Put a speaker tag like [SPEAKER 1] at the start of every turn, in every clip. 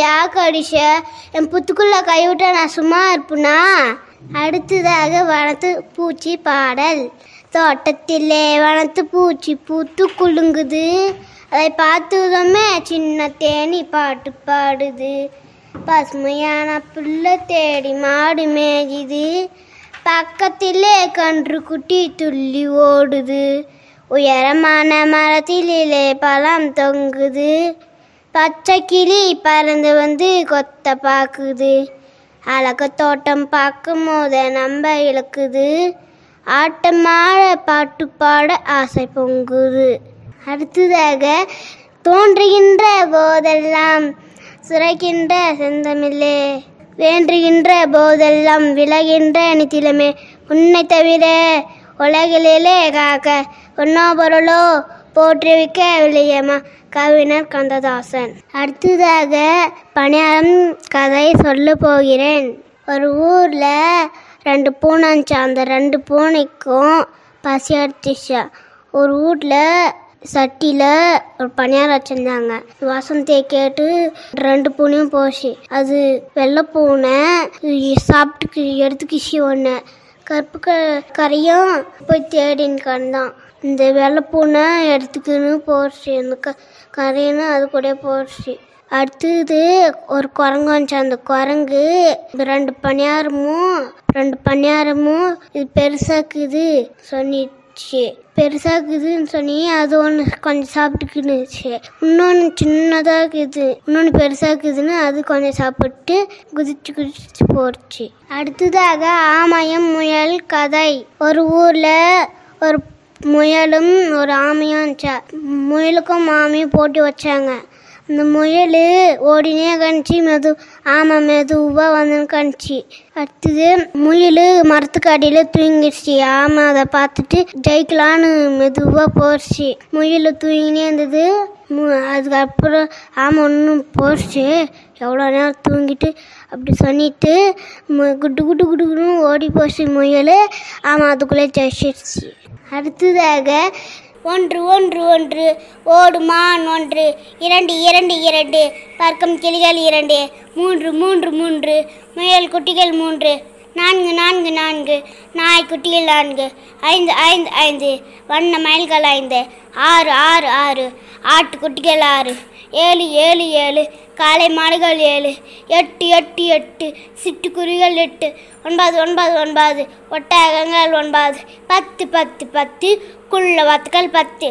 [SPEAKER 1] ஏன்யா கடிச்ச என் புத்துக்குள்ள கைவிட்ட நான் சும்மா இருப்பேனா அடுத்ததாக வனத்து பூச்சி பாடல் தோட்டத்திலே வனத்து பூச்சி பூத்து குலுங்குது அதை பார்த்ததுமே சின்ன தேனி பாட்டு பாடுது பசுமையான புல்லை தேடி மாடு மேயுது பக்கத்திலே கன்று குட்டி துள்ளி ஓடுது உயரமான மரத்திலே பழம் தொங்குது பச்சை கிளி பறந்து வந்து கொத்த பாக்குது அழகு தோட்டம் பார்க்கும் போது நம்ப இழுக்குது ஆட்டமாட பாட்டு பாட ஆசை பொங்குது அடுத்ததாக தோன்றுகின்ற போதெல்லாம் சுரைக்கின்ற செந்தமிழே வேண்டுகின்ற போதெல்லாம் விலகின்ற நித்திலமே உன்னை தவிர உலகிலே காக்க உன்னோ பொருளோ போற்றுவிக்க விளையமா கவிஞர் கந்ததாசன் அடுத்ததாக பணியாரம் கதை சொல்ல போகிறேன் ஒரு ஊரில் ரெண்டு பூனை இருந்துச்சு அந்த ரெண்டு பூனைக்கும் பசி எடுத்துச்சா ஒரு வீட்டில் சட்டியில் ஒரு பணியாரம் வச்சுருந்தாங்க வசந்தியை கேட்டு ரெண்டு பூனையும் போச்சு அது வெள்ளை பூனை சாப்பிட்டு எடுத்துக்கிச்சு ஒன்று கருப்பு க கரையும் போய் தேடின்னு கண்டான் இந்த வெள்ளை பூனை எடுத்துக்கின்னு போச்சு அந்த க கரையுன்னு அது கூட போச்சு அடுத்தது ஒரு குரங்கு வந்துச்சு அந்த குரங்கு இந்த ரெண்டு பணியாரமும் ரெண்டு பணியாரமும் இது பெருசாக்குது சொன்னிச்சு பெருசாக்குதுன்னு சொன்னி அது ஒன்று கொஞ்சம் சாப்பிட்டுக்கினுச்சு இன்னொன்று சின்னதாக இருக்குது இன்னொன்று பெருசாக்குதுன்னு அது கொஞ்சம் சாப்பிட்டு குதிச்சு குதிச்சு போச்சு அடுத்ததாக ஆமயம் முயல் கதை ஒரு ஊரில் ஒரு முயலும் ஒரு ஆமையும் இருந்துச்சா முயலுக்கும் ஆமையும் போட்டி வச்சாங்க அந்த முயல் ஓடினே கணிச்சு மெது ஆமை மெதுவாக வந்து கணிச்சு அடுத்தது முயல் மரத்துக்கு அடியில் தூங்கிடுச்சு ஆமை அதை பார்த்துட்டு ஜெயிக்கலான்னு மெதுவாக போச்சு முயல் தூங்கினே இருந்தது மு- அதுக்கப்புறம் ஆமை ஒன்றும் போச்சு எவ்வளோ நேரம் தூங்கிட்டு அப்படி சொல்லிட்டு மு- குட்டு குட்டு குட்டு குட்டுன்னு ஓடி போச்சு முயல் ஆமாம் அதுக்குள்ளே ஜெயிச்சிருச்சு அடுத்ததாக ஒன்று ஒன்று ஒன்று ஓடுமான் ஒன்று இரண்டு இரண்டு இரண்டு பறக்கும் கிளிகள் இரண்டு மூன்று மூன்று மூன்று முயல் குட்டிகள் மூன்று நான்கு நான்கு நான்கு நாய்க்குட்டிகள் நான்கு ஐந்து ஐந்து ஐந்து வண்ண மயில்கள் ஐந்து ஆறு ஆறு ஆறு ஆட்டுக்குட்டிகள் ஆறு ஏழு ஏழு ஏழு காளை மாடுகள் ஏழு எட்டு எட்டு எட்டு சிட்டுக்குருவிகள் எட்டு ஒன்பது ஒன்பது ஒன்பது ஒட்டகங்கள் ஒன்பது பத்து பத்து பத்து குள்ள வாத்துக்கள் பத்து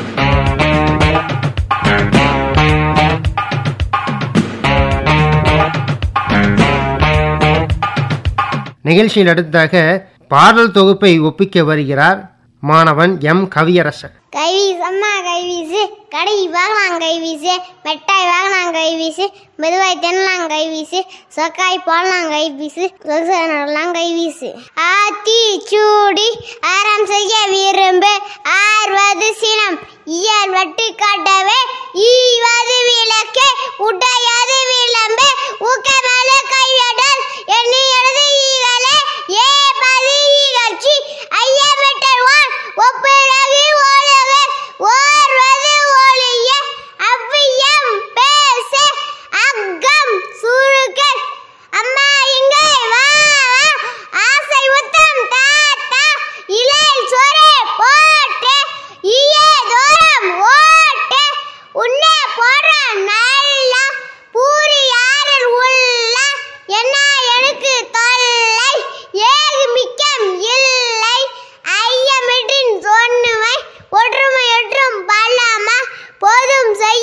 [SPEAKER 2] நிகழ்ச்சியில் அடுத்ததாக பாடல் தொகுப்பை ஒப்பிக்க வருகிறார் மாணவன் எம் கவியரசன்
[SPEAKER 1] கைவீசு அம்மா கைவீசு கடை வாங்கலாம் கைவீசு மிட்டாய் வாங்கலாம் கைவீசு மெதுவாய் தின்னலாம் கைவீசு சொக்காய் போடலாம் கைவீசு சொகுசு நடலாம் கைவீசு ஆத்தி சூடி ஆரம் செய்ய விரும்பு ஆர்வது சினம் இயல் வட்டு காட்டவே ஈவது விளக்கு உடையது விளம்பு ஊக்கமேல கைவிடல் எண்ணி எழுது ஈகலே ஏ பதி ஈகழ்ச்சி ஐயமிட்டல்வான் ஒப்பிறகு ஓடுவர் ஓர்வது ஒளிய அவ்வியம் பேச அக்கம் சுருக்கல் அம்மா இங்கே வா வா ஆசை உத்தம் தாத்தா இலை சொரே போட்டு ஈயே தூரம் ஓட்டு உன்னே போடுற நல்லா பூரி யாரில் உள்ள என்ன எனக்கு தொல்லை ஏகு மிக்கம் இல்லை ஐயமிட்டின் சொன்னுவை ஒற்றுமை ஒற்றும் பல்லாமா போதும் செய்